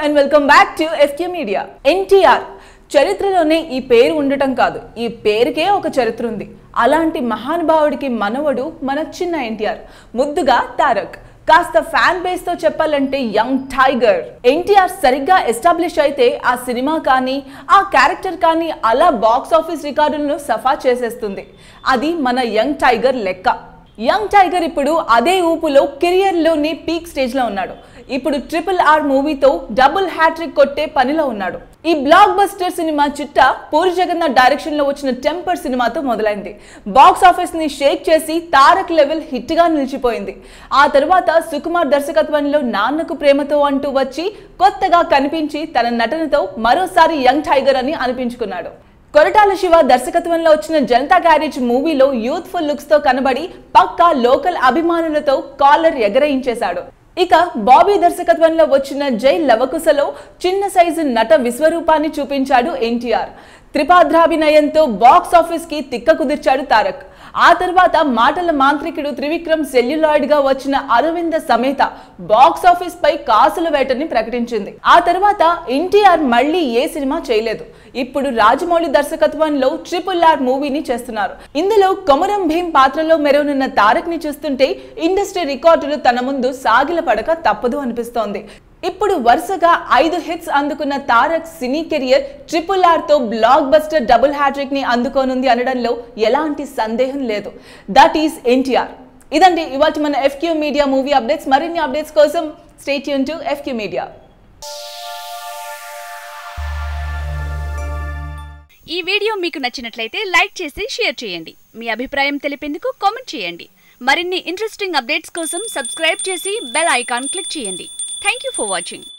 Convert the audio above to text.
and welcome back to FK media NTR చరిత్రలోనే ఈ పేరు ఉండటం కాదు ఈ పేరుకే ఒక చరిత్ర ఉంది అలాంటి మహానుభావుడికి మనవడు మన చిన్న ఎన్టీఆర్ ముద్దుగా తారక్ కాస్త ఫ్యాన్ బేస్ తో చెప్పాలంటే యంగ్ టైగర్ ఎన్టీఆర్ సరిగ్గా ఎస్టాబ్లిష్ అయితే ఆ సినిమా కానీ ఆ క్యారెక్టర్ కానీ అలా బాక్స్ ఆఫీస్ రికార్డులను సఫా చేసేస్తుంది అది మన యంగ్ టైగర్ లెక్క యంగ్ టైగర్ ఇప్పుడు అదే ఊపులో కెరియర్లోని పీక్ స్టేజ్లో ఉన్నాడు ఇప్పుడు ట్రిపుల్ ఆర్ మూవీతో డబుల్ హ్యాట్రిక్ కొట్టే పనిలో ఉన్నాడు ఈ బ్లాక్ బస్టర్ సినిమా చిట్ట పూరి జగన్నాథ్ డైరెక్షన్ లో వచ్చిన టెంపర్ సినిమాతో మొదలైంది బాక్స్ ఆఫీస్ ని షేక్ చేసి తారక్ లెవెల్ హిట్ గా నిలిచిపోయింది ఆ తర్వాత సుకుమార్ దర్శకత్వంలో నాన్నకు ప్రేమతో అంటూ వచ్చి కొత్తగా కనిపించి తన నటనతో మరోసారి యంగ్ టైగర్ అని అనిపించుకున్నాడు కొరటాల శివ దర్శకత్వంలో వచ్చిన జనతా గ్యారేజ్ మూవీలో యూత్ఫుల్ లుక్స్ తో కనబడి పక్కా లోకల్ అభిమానులతో కాలర్ ఎగరయించేశాడు ఇక బాబీ దర్శకత్వంలో వచ్చిన జై లవకుశలో చిన్న సైజు నట విశ్వరూపాన్ని చూపించాడు ఎన్టీఆర్ త్రిపాద్రాభినయంతో బాక్స్ ఆఫీస్ కి తిక్క కుదిర్చాడు తారక్ ఆ తర్వాత మాటల మాంత్రికుడు త్రివిక్రమ్ సెల్యులాయిడ్ గా వచ్చిన అరవింద సమేత బాక్స్ ఆఫీస్ పై కాసుల వేటని ప్రకటించింది ఆ తర్వాత ఎన్టీఆర్ మళ్ళీ ఏ సినిమా చేయలేదు ఇప్పుడు రాజమౌళి దర్శకత్వంలో ట్రిపుల్ ఆర్ మూవీని చేస్తున్నారు ఇందులో కొమరం భీం పాత్రలో మెరవనున్న తారక్ ని చూస్తుంటే ఇండస్ట్రీ రికార్డులు తన ముందు సాగిల పడక తప్పదు అనిపిస్తోంది ఇప్పుడు వరుసగా ఐదు హిట్స్ అందుకున్న Tarak cine career triple R తో బ్లాక్ బస్టర్ డబుల్ హ్యాట్రిక్ ని అందుకోనుంది అనడంలో ఎలాంటి సందేహం లేదు దట్ ఈస్ ఎన్టీఆర్ ఇదండి ఇవాళ మన ఎఫ్క్యూ మీడియా మూవీ అప్డేట్స్ మరిన్ని అప్డేట్స్ కోసం స్టేట్ యూన్ టు ఎఫ్క్యూ మీడియా ఈ వీడియో మీకు నచ్చినట్లయితే లైక్ చేసి షేర్ చేయండి మీ అభిప్రాయం తెలిపేందుకు కామెంట్ చేయండి మరిన్ని ఇంట్రెస్టింగ్ అప్డేట్స్ కోసం సబ్స్క్రైబ్ చేసి బెల్ ఐకాన్ క్లిక్ చేయండి థ్యాంక్ యూ ఫర్ వాచింగ్